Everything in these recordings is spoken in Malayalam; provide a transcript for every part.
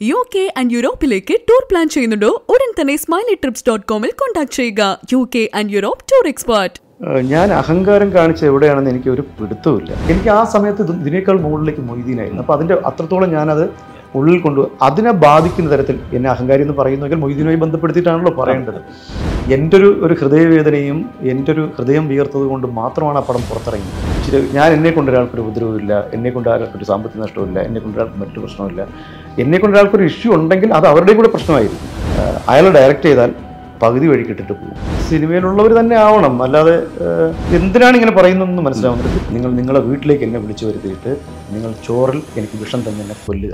യു കെ ആൻഡ് യൂറോപ്പിലേക്ക് ടൂർ പ്ലാൻ ചെയ്യുന്നുണ്ടോ ഉടൻ തന്നെ സ്മൈലി ട്രിപ്സ് ഡോട്ട് കോമിൽ കോൺടാക്ട് ചെയ്യുക U K and Europe tour expert ഏഹ് ഞാൻ അഹങ്കാരം കാണിച്ച എവിടെയാണെന്ന് എനിക്ക് ഒരു പിടുത്തമില്ല എനിക്ക് ആ സമയത്ത് ഇത് ഇതിനേക്കാൾ മുകളിലേക്ക് മൊയ്തീനായിരുന്നു അപ്പോൾ അതിൻ്റെ അത്രത്തോളം ഞാനത് ഉള്ളിൽ കൊണ്ടു അതിനെ ബാധിക്കുന്ന തരത്തിൽ എന്നെ അഹങ്കാരി എന്ന് പറയുന്നെങ്കിൽ മൊയ്തീനുമായി ബന്ധപ്പെടുത്തിയിട്ടാണല്ലോ പറയേണ്ടത് എൻ്റെ ഒരു ഒരു ഹൃദയവേദനയും എൻ്റെ ഒരു ഹൃദയം വിയർത്തത് കൊണ്ട് മാത്രമാണ് ആ പടം പുറത്തിറങ്ങിയത് ഇച്ചിരി ഞാൻ എന്നെ കൊണ്ട് ഒരാൾക്കൊരു ഉപദ്രവമില്ല എന്നെ കൊണ്ട് ഒരാൾക്കൊരു സാമ്പത്തിക നഷ്ടമില്ല എന്നെ കൊണ്ട് ഒരാൾക്ക് മറ്റു പ്രശ്നമില്ല എന്നെ കൊണ്ട് ഒരാൾക്കൊരു ഇഷ്യൂ ഉണ്ടെങ്കിൽ അത് അവരുടെയും കൂടെ പ്രശ്നമായിരിക്കും ഏഹ് അയാൾ ഡയറക്റ്റ് ചെയ്താൽ പകുതി വഴി കിട്ടിട്ട് പോകും സിനിമയിലുള്ളവർ തന്നെ ആവണം അല്ലാതെ ഏഹ്, എന്തിനാണ് ഇങ്ങനെ പറയുന്നതെന്ന് മനസ്സിലാവുന്നത് നിങ്ങൾ നിങ്ങളെ വീട്ടിലേക്ക് എന്നെ വിളിച്ചു വരുത്തിയിട്ട് നിങ്ങൾ ചോറിൽ എനിക്ക് വിഷം തന്നെ എന്നെ കൊല്ലുക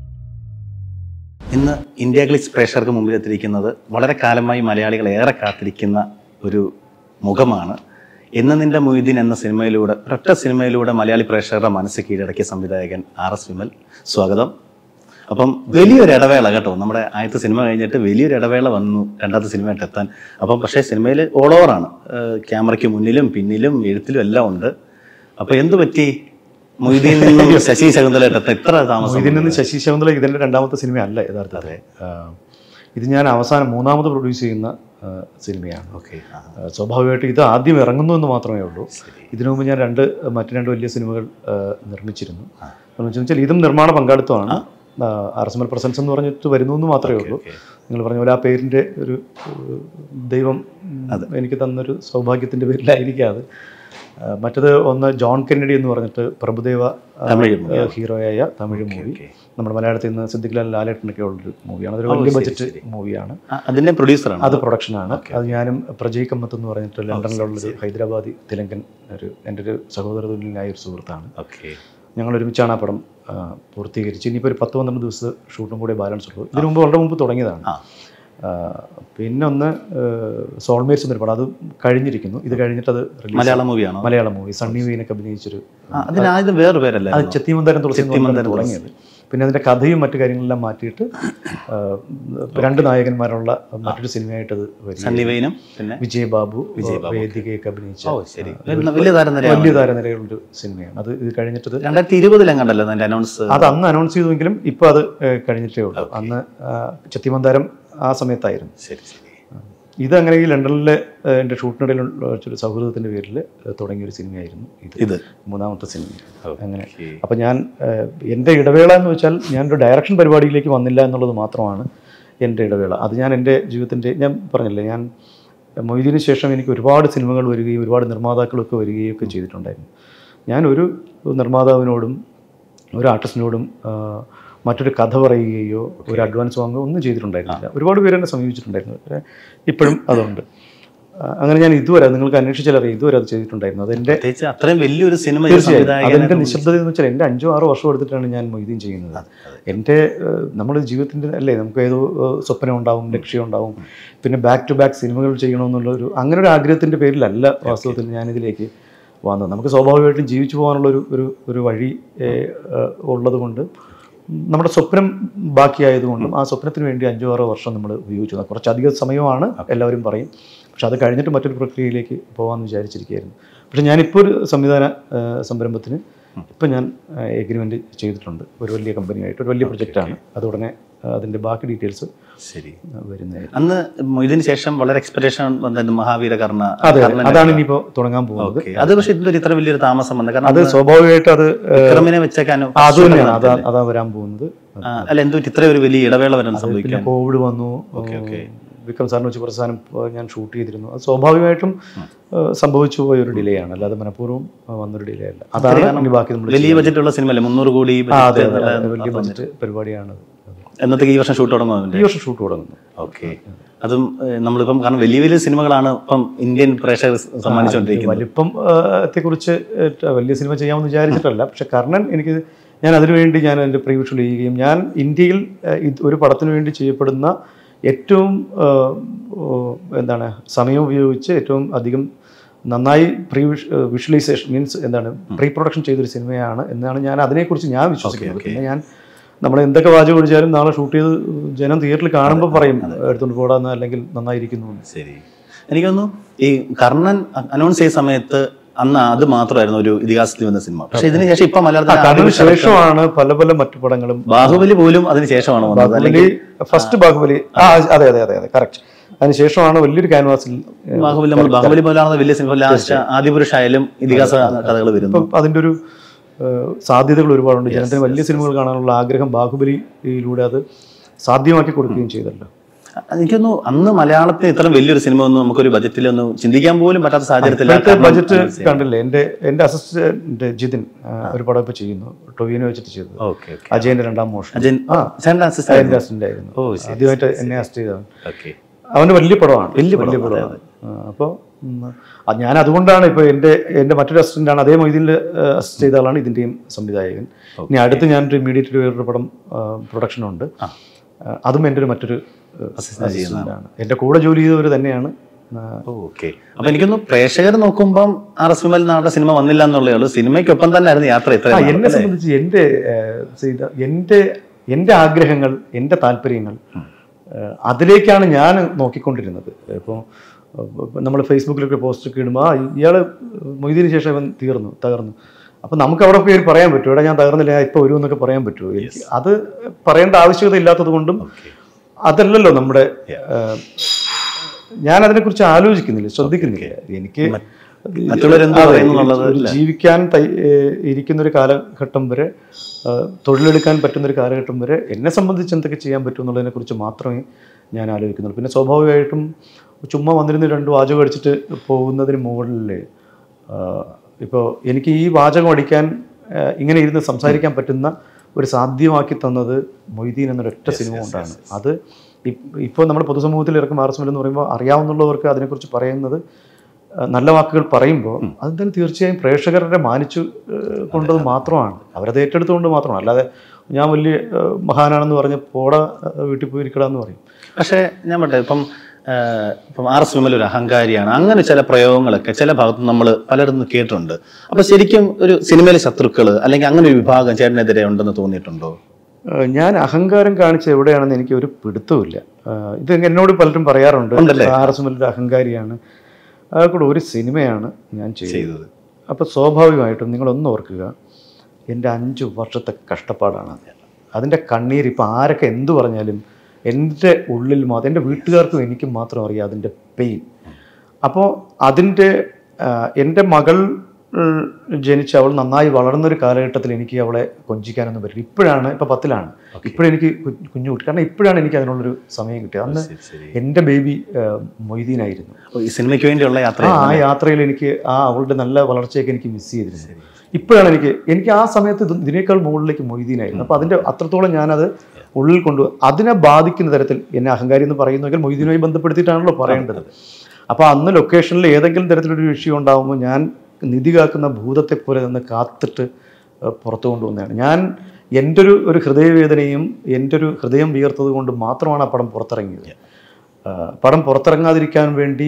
ഇന്ന് ഇന്ത്യ ഗ്ലിക്സ് പ്രേക്ഷകർക്ക് മുമ്പിൽ എത്തിയിരിക്കുന്നത് വളരെ കാലമായി മലയാളികൾ ഏറെ കാത്തിരിക്കുന്ന ഒരു മുഖമാണ് എന്ന് നിന്റെ മൊയ്തീൻ എന്ന സിനിമയിലൂടെ ഒരൊറ്റ സിനിമയിലൂടെ മലയാളി പ്രേക്ഷകരുടെ മനസ്സ് കീഴടക്കിയ സംവിധായകൻ ആർ എസ് വിമൽ സ്വാഗതം അപ്പം വലിയൊരു ഇടവേള കേട്ടോ നമ്മുടെ ആദ്യത്തെ സിനിമ കഴിഞ്ഞിട്ട് വലിയൊരു ഇടവേള വന്നു രണ്ടാമത്തെ സിനിമയായിട്ട് എത്താൻ അപ്പം പക്ഷേ സിനിമയിൽ ഓൾ ഓവറാണ് ക്യാമറയ്ക്ക് മുന്നിലും പിന്നിലും എഴുത്തിലും എല്ലാം ഉണ്ട് അപ്പോൾ എന്ത് പറ്റി മൊയ്തീൻ നിന്നും ശശി ശകുന്തലായിട്ട് എത്താൻ ഇത്ര താമസം ഇതിൽ നിന്ന് ശശി ശകുന്തള ഇതിൻ്റെ രണ്ടാമത്തെ സിനിമയല്ല യഥാർത്ഥത്തിൽ ആഹ്, ഇത് ഞാൻ അവസാനം മൂന്നാമത് പ്രൊഡ്യൂസ് ചെയ്യുന്ന ആഹ്, സിനിമയാണ് ഓക്കെ ആഹ്, സ്വാഭാവികമായിട്ട് ഇത് ആദ്യം ഇറങ്ങുന്നു എന്ന് മാത്രമേ ഉള്ളൂ ഇതിനു മുമ്പ് ഞാൻ രണ്ട് മറ്റു രണ്ട് വലിയ സിനിമകൾ ആഹ്, നിർമ്മിച്ചിരുന്നു നിർമ്മിച്ചെന്ന് വെച്ചാൽ ഇതും നിർമ്മാണ പങ്കാളിത്തമാണ് R S M L presence എന്ന് പറഞ്ഞിട്ട് വരുന്നു എന്ന് മാത്രമേ ഉള്ളൂ നിങ്ങൾ പറഞ്ഞ പോലെ ആ പേരിൻ്റെ ഒരു ഏഹ്, ദൈവം ഉം, എനിക്ക് തന്നൊരു സൗഭാഗ്യത്തിൻ്റെ പേരിലായിരിക്കാം അത് ആ, മറ്റത് ഒന്ന് ജോൺ കെന്നഡി എന്ന് പറഞ്ഞിട്ട് പ്രഭുദേവ ആ, തമിഴ് ആ, ഹീറോയായ തമിഴ് മൂവി നമ്മുടെ മലയാളത്തിൽ നിന്ന് സിദ്ദിഖ്ലാൽ ലാലേട്ടനൊക്കെ ഉള്ളൊരു മൂവിയാണ് അതൊരു വലിയ ബജറ്റ് മൂവിയാണ് അതിന്റെ പ്രൊഡ്യൂസറാണ് അത് പ്രൊഡക്ഷനാണ് അത് ഞാനും പ്രജയ് കമ്മത്ത് എന്ന് പറഞ്ഞിട്ട് ലണ്ടനിലുള്ളൊരു ഹൈദരാബാദി തെലുങ്കൻ ഒരു എൻ്റെ ഒരു സഹോദര തുല്യനായ ഒരു സുഹൃത്താണ് ഓക്കെ ഞങ്ങൾ ഒരുമിച്ചാണ് ആ പടം ആ, പൂർത്തീകരിച്ച് ഇനിയിപ്പോൾ ഒരു പത്ത് പന്ത്രണ്ട് ദിവസത്തെ ഷൂട്ടും കൂടെ ബാലൻസ് ഉള്ളൂ ഇതിനു മുമ്പ് വളരെ മുമ്പ് തുടങ്ങിയതാണ് ആ. ആ, പിന്നെ ഒന്ന് സോൾമേറ്റ്സ് എന്നൊരു പടം അത് കഴിഞ്ഞിരിക്കുന്നു ഇത് കഴിഞ്ഞിട്ട് അത് റിലീസ് മലയാള മൂവിയാണോ മലയാളം മൂവി സണ്ണി വീനൊക്കെ അഭിനയിച്ചൊരു അതിനായത് വേറെ പേരല്ലേ അത് ചെത്തിമന്ദരം തുളസി എന്ന് പറഞ്ഞാണ് ചെത്തിമന്ദരം തുളസി. തുടങ്ങിയത് പിന്നെ അതിൻ്റെ കഥയും മറ്റു കാര്യങ്ങളെല്ലാം മാറ്റിയിട്ട് ആ, രണ്ട് നായകന്മാരുള്ള മറ്റൊരു സിനിമയായിട്ട് അത് വരും സണ്ണിവൈനും പിന്നെ വിജയ് ബാബു വേദികയൊക്കെ അഭിനയിച്ച ഓ ശരി വലിയ താരം തന്നെ വലിയ താരനിരയുള്ളൊരു സിനിമയാണ് അത് ഇത് കഴിഞ്ഞിട്ടത് രണ്ടായിരത്തി ഇരുപതിലെങ്ങാണ്ടല്ലോ അതിന്റെ അനൗൺസ് അത് അന്ന് അനൗൺസ് ചെയ്തുവെങ്കിലും ഇപ്പോൾ അത് ഏഹ്, കഴിഞ്ഞിട്ടേ ഉള്ളൂ അന്ന് ആ, ചെത്തിമന്ദാരം ആ സമയത്തായിരുന്നു ശരി ശരി ഇത് അങ്ങനെ ഈ ലണ്ടനിലെ ഏഹ്, എൻ്റെ ഷൂട്ടിനിടയിലുള്ള ഒരു സൗഹൃദത്തിൻ്റെ പേരിൽ ഏഹ്, തുടങ്ങിയ ഒരു സിനിമയായിരുന്നു ഇത് ഇത് മൂന്നാമത്തെ സിനിമ അങ്ങനെ അപ്പം ഞാൻ ഏഹ്, എൻ്റെ ഇടവേള എന്ന് വെച്ചാൽ ഞാനൊരു ഡയറക്ഷൻ പരിപാടിയിലേക്ക് വന്നില്ല എന്നുള്ളത് മാത്രമാണ് എൻ്റെ ഇടവേള അത് ഞാൻ എൻ്റെ ജീവിതത്തിൻ്റെ ഞാൻ പറഞ്ഞില്ലേ ഞാൻ മൊയ്തീന് ശേഷം എനിക്ക് ഒരുപാട് സിനിമകൾ വരികയും ഒരുപാട് നിർമ്മാതാക്കളൊക്കെ വരികയും ഒക്കെ ചെയ്തിട്ടുണ്ടായിരുന്നു ഞാൻ ഒരു നിർമ്മാതാവിനോടും ഒരു ആർട്ടിസ്റ്റിനോടും ആ, മറ്റൊരു കഥ പറയുകയോ ഒരു അഡ്വാൻസ് വാങ്ങുകയോ ഒന്നും ചെയ്തിട്ടുണ്ടായിരുന്നില്ല ഒരുപാട് പേര് എന്നെ സമീപിച്ചിട്ടുണ്ടായിരുന്നു പക്ഷേ ഇപ്പോഴും അതുണ്ട് ആ, അങ്ങനെ ഞാൻ ഇതുവരെ നിങ്ങൾക്ക് അന്വേഷിച്ചാൽ അറിയാം ഇതുവരെ അത് ചെയ്തിട്ടുണ്ടായിരുന്നു അതെൻ്റെ പ്രത്യേകിച്ച് അത്രയും വലിയൊരു സിനിമ ഈ തീർച്ചയായും സംവിധായകനെ അതെൻ്റെ നിശബ്ദത എന്ന് വെച്ചാൽ എൻ്റെ അഞ്ചോ ആറോ വർഷം എടുത്തിട്ടാണ് ഞാൻ മൊയ്തീൻ ചെയ്യുന്നത് എൻ്റെ നമ്മുടെ ജീവിതത്തിൻ്റെ അല്ലേ നമുക്ക് ഏതോ ഏഹ്, സ്വപ്നം ഉണ്ടാവും ലക്ഷ്യം ഉണ്ടാവും പിന്നെ ബാക്ക് ടു ബാക്ക് സിനിമകൾ ചെയ്യണമെന്നുള്ള ഒരു അങ്ങനെ ഒരു ആഗ്രഹത്തിൻ്റെ പേരിലല്ല വാസ്തവത്തിൽ ഞാനിതിലേക്ക് വന്നത് നമുക്ക് സ്വാഭാവികമായിട്ടും ജീവിച്ചു പോകാനുള്ള ഒരു ഒരു ഒരു വഴി ഏഹ്, ഏഹ്, ഉള്ളത് കൊണ്ട് നമ്മുടെ സ്വപ്നം ബാക്കിയായതുകൊണ്ടും ആ സ്വപ്നത്തിന് വേണ്ടി അഞ്ചോ ആറോ വർഷം നമ്മൾ ഉപയോഗിച്ചു കുറച്ചധികം സമയമാണ് എല്ലാവരും പറയും പക്ഷെ അത് കഴിഞ്ഞിട്ട് മറ്റൊരു പ്രക്രിയയിലേക്ക് പോകാമെന്ന് വിചാരിച്ചിരിക്കുകയായിരുന്നു പക്ഷെ ഞാനിപ്പോൾ ഒരു സംവിധാന ആ, സംരംഭത്തിന് ഇപ്പം ഞാൻ എഗ്രിമെൻ്റ് ചെയ്തിട്ടുണ്ട് ഒരു വലിയ കമ്പനിയായിട്ട് ഒരു വലിയ പ്രൊജക്റ്റാണ് അത് ഉടനെ ആ, അതിൻ്റെ ബാക്കി ഡീറ്റെയിൽസ് ശരി വരുന്നതായിരിക്കും അന്ന് ഇതിന് ശേഷം വളരെ എക്സ്പെക്ടേഷൻ വന്നിട്ട് മഹാവീര കർണ അതെ അതെ. അതാണ് ഇനിയിപ്പോൾ തുടങ്ങാൻ പോകുന്നത് ഓക്കെ അത് പക്ഷെ ഇതിലൊരു ഇത്ര വലിയൊരു താമസം വന്നത് കാരണം അത് സ്വാഭാവികമായിട്ട് അത് വിക്രമിനെ വെച്ചേക്കാനും ആ, അത് തന്നെയാണ് അതാ അതാ വരാൻ പോകുന്നത് ആ, അല്ല എന്തോ ഇത്ര ഒരു വലിയ ഇടവേള വരാൻ സംഭവിക്കാൻ പിന്നെ കോവിഡ് വന്നു വിക്രം സാറിന് വെച്ച് കുറച്ച് സാധനം ആ, ഞാൻ ഷൂട്ട് ചെയ്തിരുന്നു അത് സ്വാഭാവികമായിട്ടും ആ, സംഭവിച്ചു പോയ ഒരു ഡിലേ ആണ് അല്ലാതെ മനഃപൂർവ്വം ആ, വന്നൊരു ഡിലേ അല്ല അതാണ് ഇനി ബാക്കി നമ്മൾ വലിയ ബജറ്റുള്ള സിനിമ മുന്നൂറ് കോടി ആ, അതെ budget അതെ, ഉള്ള- അതെ വലിയ ബഡ്ജറ്റ് പരിപാടിയാണ് അത്. എന്നത്തേക്ക് ഈ വർഷം ഷൂട്ട് തുടങ്ങും ഈ വർഷം ഷൂട്ട് തുടങ്ങുന്നു ഓക്കെ അതും ഏഹ്, നമ്മളിപ്പം കാരണം വലിയ വലിയ സിനിമകളാണ് ഇപ്പം ഇന്ത്യൻ പ്രേക്ഷകർ സമ്മാനിച്ചുകൊണ്ടിരിക്കുന്നത് വലിപ്പം ത്തെക്കുറിച്ച് വലിയ സിനിമ ചെയ്യാമെന്ന് വിചാരിച്ചിട്ടല്ല പക്ഷെ കർണൻ എനിക്ക് ഞാൻ അതിനുവേണ്ടി ഞാൻ അതിൻ്റെ പ്രീവിഷ്വൽ ചെയ്യുകയും ഞാൻ ഇന്ത്യയിൽ ആ, ഇത് ഒരു പടത്തിന് വേണ്ടി ചെയ്യപ്പെടുന്ന ഏറ്റവും ആ, ഓ, എന്താണ് സമയം ഉപയോഗിച്ച് ഏറ്റവും അധികം നന്നായി പ്രീ വിഷ്വലൈസേഷൻ മീൻസ് എന്താണ് പ്രീ പ്രൊഡക്ഷൻ ചെയ്തൊരു സിനിമയാണ് എന്നാണ് ഞാൻ അതിനെക്കുറിച്ച് ഞാൻ വിശ്വസിക്കുന്നത് പിന്നെ ഞാൻ നമ്മൾ എന്തൊക്കെ വാചകം ഒഴിച്ചാലും നാളെ ഷൂട്ട് ചെയ്ത് ജനം തിയേറ്ററിൽ കാണുമ്പോൾ പറയും എടുത്തുകൊണ്ട് പോടാന്ന് അല്ലെങ്കിൽ നന്നായിരിക്കുന്നു എന്ന്. ശരി എനിക്ക് തോന്നുന്നു ഈ കർണൻ അനൗൺസ് ചെയ്ത സമയത്ത് അന്ന് അത് മാത്രമായിരുന്നു ഒരു ഇതിഹാസത്തിൽ വന്ന സിനിമ പക്ഷെ ഇതിന് ശേഷം ഇപ്പൊ ആ, മലയാളത്തിൽ കടലിന് ആദിപുരുഷ് അടക്കം- ശേഷമാണ് പല പല മറ്റു പടങ്ങളും ബാഹുബലി പോലും അതിന് ശേഷമാണ് വന്നത് ബാഹുബലി അല്ലെങ്കിൽ ഫസ്റ്റ് ബാഹുബലി ആ അതെ അതെ അതെ അതെ കറക്റ്റ് അതിനുശേഷമാണ് വലിയൊരു ക്യാൻവാസിൽ ഏഹ്, ബാഹുബലി നമ്മൾ ബാഹുബലി പോലാണ് വലിയ സിനിമ ലാസ്റ്റ് ആദിപുരുഷ് ആയാലും ഇതിഹാസ കഥകൾ വരുന്നു ഇപ്പം അതിൻ്റെ ഒരു ഏഹ്, സാധ്യതകൾ ഒരുപാടുണ്ട് ജനത്തിന് വലിയ സിനിമകൾ കാണാനുള്ള ആഗ്രഹം ബാഹുബലിയിലൂടെ അത് സാധ്യമാക്കി കൊടുക്കുകയും ചെയ്തല്ലോ എനിക്കൊന്നു അന്ന് മലയാളത്തിൽ ഇത്രയും വലിയൊരു സിനിമ ഒന്നും നമുക്കൊരു ബജറ്റിലൊന്നും ചിന്തിക്കാൻ പോലും പറ്റാത്ത സാഹചര്യത്തിലാണ് ഇപ്പോഴത്തെ കാരണം ബജറ്റ് കണ്ടില്ലേ എൻ്റെ എൻ്റെ അസിസ്റ്റന്റ് ജിതിൻ ആ, ഒരു പടം ഇപ്പോൾ ചെയ്യുന്നു ടൊവിനെ വെച്ചിട്ട് ചെയ്തത് ഓക്കെ ഓക്കെ അജയന്റെ രണ്ടാം മോഷൻ അജയൻ ചേട്ടൻ എൻ്റെ അസിസ്റ്റന്റ് അസിസ്റ്റന്റ് ആയിരുന്നു ഓ, ശരി, ആദ്യമായിട്ട് എന്നെ അസിസ്റ്റ് ചെയ്തതാണ് ഓക്കെ അവന് വലിയ പടമാണ് വലിയ പടം, വലിയ അതെ, പടമാണ് അപ്പോൾ ഞാൻ അതുകൊണ്ടാണ് ഇപ്പോൾ എൻ്റെ എൻ്റെ മറ്റൊരു അസിസ്റ്റൻ്റാണ് അതേ മൊയ്തീനിൽ അസിസ്റ്റ് ചെയ്ത ആളാണ് ഇതിൻ്റെയും സംവിധായകൻ ഇനി അടുത്ത് ഞാനൊരു ഇമ്മീഡിയറ്റ് വേറൊരു പടം പ്രൊഡക്ഷനുണ്ട് അതും എൻ്റെ ഒരു മറ്റൊരു അസിസ്റ്റൻ്റാണ് എൻ്റെ കൂടെ ജോലി ചെയ്തവർ തന്നെയാണ് ആ, ഓക്കെ അപ്പൊ എനിക്കൊന്ന് പ്രേക്ഷകർ നോക്കുമ്പം ആർ എസ് വിമൽ നാടെ സിനിമ വന്നില്ല എന്നുള്ളേ ഉള്ളൂ സിനിമയ്ക്കൊപ്പം തന്നെ ആയിരുന്നു യാത്ര ഇത്ര ആ എന്നെ സംബന്ധിച്ച് എൻ്റെ ഏഹ്, ചെയ്ത എൻ്റെ എൻ്റെ ആഗ്രഹങ്ങൾ എൻ്റെ താല്പര്യങ്ങൾ ഏഹ്, അതിലേക്കാണ് ഞാൻ നോക്കിക്കൊണ്ടിരുന്നത് ഇപ്പോൾ നമ്മൾ ഫേസ്ബുക്കിലൊക്കെ പോസ്റ്റൊക്കെ ഇടുമ്പോൾ ആ ഇയാൾ മൊയ്തീന് ശേഷം ഇവൻ തീർന്നു തകർന്നു അപ്പം നമുക്ക് അവിടെ പോയി പറയാൻ പറ്റുമോ എടാ ഞാൻ തകർന്നില്ല ഞാൻ ഇപ്പോൾ വരുമെന്നൊക്കെ പറയാൻ പറ്റുമോ എനിക്ക് അത് പറയേണ്ട ആവശ്യകത ഇല്ലാത്തത് കൊണ്ടും അതല്ലല്ലോ നമ്മുടെ ഏഹ്, ഞാൻ അതിനെക്കുറിച്ച് ആലോചിക്കുന്നില്ല ശ്രദ്ധിക്കുന്നില്ല എനിക്ക് മറ്റുള്ളവരെന്ത് അതെ, പറയുന്നു എന്നുള്ളത് ഒരു ജീവിക്കാൻ തൈ- ഏഹ് ഇരിക്കുന്ന ഒരു കാലഘട്ടം വരെ ഏഹ് തൊഴിലെടുക്കാൻ പറ്റുന്ന ഒരു കാലഘട്ടം വരെ എന്നെ സംബന്ധിച്ച് എന്തൊക്കെ ചെയ്യാൻ പറ്റും എന്നുള്ളതിനെ കുറിച്ച് മാത്രമേ ഞാൻ ആലോചിക്കുന്നുള്ളൂ പിന്നെ സ്വാഭാവികമായിട്ടും ചുമ്മാ വന്നിരുന്ന് രണ്ട് വാചകം അടിച്ചിട്ട് പോകുന്നതിന് മുകളിൽ ഇപ്പോൾ എനിക്ക് ഈ വാചകം അടിക്കാൻ ഏഹ് ഇങ്ങനെ ഇരുന്ന് സംസാരിക്കാൻ പറ്റുന്ന ഒരു സാധ്യമാക്കി തന്നത് മൊയ്തീൻ എന്നൊരൊറ്റ സിനിമ കൊണ്ടാണ് അത് ഇപ്പോൾ നമ്മൾ പൊതുസമൂഹത്തിൽ ഇറക്കും ആർ എസ് എന്ന് പറയുമ്പോൾ അറിയാവുന്നവർക്ക് അതിനെക്കുറിച്ച് പറയുന്നത് ഏഹ് നല്ല വാക്കുകൾ പറയുമ്പോൾ അതെന്തായാലും തീർച്ചയായും പ്രേക്ഷകരുടെ മാനിച്ചു ഏഹ് കൊണ്ടത് മാത്രമാണ് അവരത് ഏറ്റെടുത്തുകൊണ്ട് മാത്രമാണ് അല്ലാതെ ഞാൻ വലിയ ഏഹ് മഹാനാണെന്ന് പറഞ്ഞ് പോട ഏഹ് വീട്ടിൽ പോയി ഇരിക്കടാന്ന് പറയും പക്ഷേ ഞാൻ പറട്ടെ ഇപ്പം ആ, ഇപ്പം ആർ എസ് വിമൽ ഒരു അഹങ്കാരിയാണ് അങ്ങനെ ചില പ്രയോഗങ്ങളൊക്കെ ചില ഭാഗത്ത് നമ്മൾ പലയിടത്തും കേട്ടിട്ടുണ്ട് അപ്പൊ ശരിക്കും ഒരു സിനിമയിലെ ശത്രുക്കൾ അല്ലെങ്കിൽ അങ്ങനെ ഒരു വിഭാഗം ചേട്ടനെതിരെ ഉണ്ടെന്ന് തോന്നിയിട്ടുണ്ടോ ഏഹ് ഞാൻ അഹങ്കാരം കാണിച്ച എവിടെയാണെന്ന് എനിക്ക് ഒരു പിടുത്തവുമില്ല ഏഹ് ഇത് എന്നോട് പലരും പറയാറുണ്ട് ഉണ്ടല്ലേ? ആർ എസ് എമ്മിലൊരു അഹങ്കാരിയാണ് അയാൾക്കൂടെ ഒരു സിനിമയാണ് ഞാൻ ചെയ്തത് ചെയ്തത് അപ്പോൾ സ്വാഭാവികമായിട്ടും നിങ്ങളൊന്ന് ഓർക്കുക എൻ്റെ അഞ്ച് വർഷത്തെ കഷ്ടപ്പാടാണ് അത് അതിൻ്റെ കണ്ണീര് ഇപ്പോൾ ആരൊക്കെ എന്തു പറഞ്ഞാലും എൻ്റെ ഉള്ളിൽ മാത്രം എൻ്റെ വീട്ടുകാർക്കും എനിക്കും മാത്രം അറിയാം അതിൻ്റെ പെയിൻ അപ്പോൾ അതിൻ്റെ എൻ്റെ മകൾ ഉം, ജനിച്ച് അവൾ നന്നായി വളർന്നൊരു കാലഘട്ടത്തിൽ എനിക്ക് അവളെ കൊഞ്ചിക്കാനൊന്നും പറ്റില്ല ഇപ്പോഴാണ് ഇപ്പോൾ പത്തിലാണ് ഇപ്പോഴെനിക്ക് കു- കുഞ്ഞു കുട്ടി കാരണം ഇപ്പോഴാണ് എനിക്ക് അതിനുള്ളൊരു സമയം കിട്ടിയത് അന്ന് ശരി, ശരി. എൻ്റെ ബേബി മൊയ്തീനായിരുന്നു അപ്പൊ ഈ സിനിമയ്ക്ക് വേണ്ടിയുള്ള യാത്ര ആ ആ യാത്രയിൽ എനിക്ക് ആ അവളുടെ നല്ല വളർച്ചയൊക്കെ എനിക്ക് മിസ് ചെയ്തിരുന്നു ഇപ്പോഴാണ് എനിക്ക് എനിക്ക് ആ സമയത്ത് ഇത് ഇതിനേക്കാൾ മുകളിലേക്ക് മൊയ്തീനായിരുന്നു അപ്പോൾ അതിൻ്റെ അത്രത്തോളം ഞാനത് ഉള്ളിൽ കൊണ്ടു അതിനെ ബാധിക്കുന്ന തരത്തിൽ എന്നെ അഹങ്കാരി എന്ന് പറയുന്നെങ്കിൽ മൊയ്തീനുമായി ബന്ധപ്പെടുത്തിയിട്ടാണല്ലോ പറയേണ്ടത് അപ്പോൾ അന്ന് ലൊക്കേഷനിൽ ഏതെങ്കിലും തരത്തിലൊരു വിഷയം ഉണ്ടാകുമ്പോൾ ഞാൻ നിധി കാക്കുന്ന ഭൂതത്തെ പോലെ നിന്ന് കാത്തിട്ട് ഏഹ്, പുറത്തു കൊണ്ടുവന്നതാണ് ഞാൻ എൻ്റെ ഒരു ഒരു ഹൃദയവേദനയും എൻ്റെ ഒരു ഹൃദയം വിയർത്തത് കൊണ്ട് മാത്രമാണ് ആ പടം പുറത്തിറങ്ങിയത് ആ, പടം പുറത്തിറങ്ങാതിരിക്കാൻ വേണ്ടി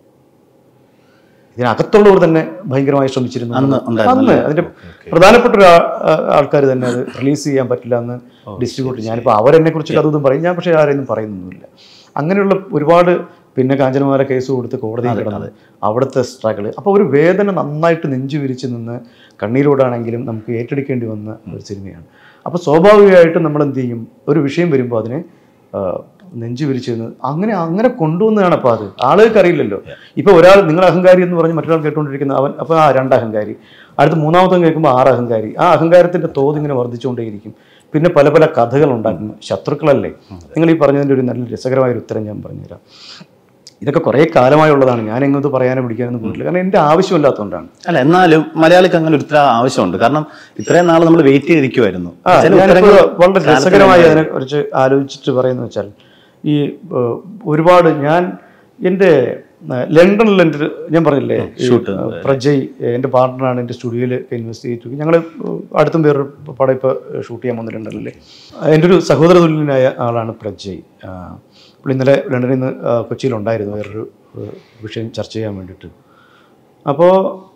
ഇതിനകത്തുള്ളവർ തന്നെ ഭയങ്കരമായി ശ്രമിച്ചിരുന്നു അന്ന് ഉണ്ടായിരുന്നു അന്ന് അല്ലേ? അതിന്റെ ഓക്കേ, ഓക്കേ. പ്രധാനപ്പെട്ട ഒരു ആൾക്കാർ തന്നെ അത് റിലീസ് ചെയ്യാൻ പറ്റില്ല എന്ന് ഡിസ്ട്രിബ്യൂട്ടർ ഞാനിപ്പോൾ അവരെന്നെ കുറിച്ച് അതും പറയും ഞാൻ പക്ഷേ ആരെയൊന്നും പറയുന്നൊന്നുമില്ല അങ്ങനെയുള്ള ഒരുപാട് പിന്നെ കാഞ്ചനമാല കേസ് കൊടുത്ത് കോടതിയിൽ കിടന്നത് അവിടുത്തെ സ്ട്രഗിൾ അപ്പോൾ ഒരു വേദന നന്നായിട്ട് നെഞ്ചു വിരിച്ച് നിന്ന് കണ്ണീരോടാണെങ്കിലും നമുക്ക് ഏറ്റെടുക്കേണ്ടി വന്ന ഒരു സിനിമയാണ് അപ്പോൾ സ്വാഭാവികമായിട്ടും നമ്മൾ എന്ത് ചെയ്യും ഒരു വിഷയം വരുമ്പോൾ അതിനെ ആ, നെഞ്ചു വിരിച്ച് നിന്ന് അങ്ങനെ അങ്ങനെ കൊണ്ടുവന്നതാണ് അപ്പോൾ അത് ആളുകൾക്ക് അറിയില്ലല്ലോ ഇപ്പോൾ ഒരാൾ നിങ്ങൾ അഹങ്കാരി എന്ന് പറഞ്ഞ് മറ്റൊരാൾ കേട്ടുകൊണ്ടിരിക്കുന്ന അവൻ അപ്പോൾ ആ രണ്ട് അഹങ്കാരി അടുത്ത് മൂന്നാമത്തെ കേൾക്കുമ്പോൾ ആറ് അഹങ്കാരി ആ അഹങ്കാരത്തിൻ്റെ തോത് ഇങ്ങനെ വർദ്ധിച്ചുകൊണ്ടേയിരിക്കും പിന്നെ പല പല കഥകൾ ഉണ്ടാക്കുന്നു ശത്രുക്കളല്ലേ നിങ്ങൾ ഈ പറഞ്ഞതിൻ്റെ ഒരു നല്ല രസകരമായ ഒരു ഉത്തരം ഞാൻ പറഞ്ഞുതരാം ഇതൊക്കെ കുറേ കാലമായുള്ളതാണ് ഞാൻ എങ്ങോട്ട് പറയാനോ പിടിക്കാനൊന്നും പോയിട്ടില്ല കാരണം എൻ്റെ ആവശ്യമില്ലാത്തതുകൊണ്ടാണ് അല്ല എന്നാലും മലയാളിക്ക് അങ്ങനെ ഒരു ഉത്തരം ആവശ്യമുണ്ട് കാരണം ഇത്രയും നാൾ നമ്മൾ വെയിറ്റ് ചെയ്തിരിക്കുമായിരുന്നു ആ, ചില ഞാനിപ്പോ ഉത്തരങ്ങൾ വളരെ രസകരമായി അതിനെ കുറിച്ച് ആലോചിച്ചിട്ട് പറയുന്ന വെച്ചാൽ ഈ ഏഹ്, ഒരുപാട് ഞാൻ എൻ്റെ ഏഹ്, ലണ്ടനിൽ എൻ്റെ ഒരു- ഞാൻ പറഞ്ഞില്ലേ ഈ, ഷൂട്ട് ഏഹ്, പ്രജയ് ഏഹ്, എൻ്റെ പാർട്ട്ണറാണ് എൻ്റെ സ്റ്റുഡിയോയിൽ ഇൻവെസ്റ്റ് ചെയ്തിട്ട് ഞങ്ങൾ അടുത്തും വേറൊരു പടം ഇപ്പോൾ ഷൂട്ട് ചെയ്യാൻ വന്നു ലണ്ടനിൽ എൻ്റെ ഒരു സഹോദര തുല്യനായ ആളാണ് പ്രജയ് ആ, പുള്ളി ഇന്നലെ ലണ്ടനിൽ നിന്ന് ആ, കൊച്ചിയിലുണ്ടായിരുന്നു വേറൊരു ഏഹ്, വിഷയം ചർച്ച ചെയ്യാൻ വേണ്ടിയിട്ട് അപ്പോൾ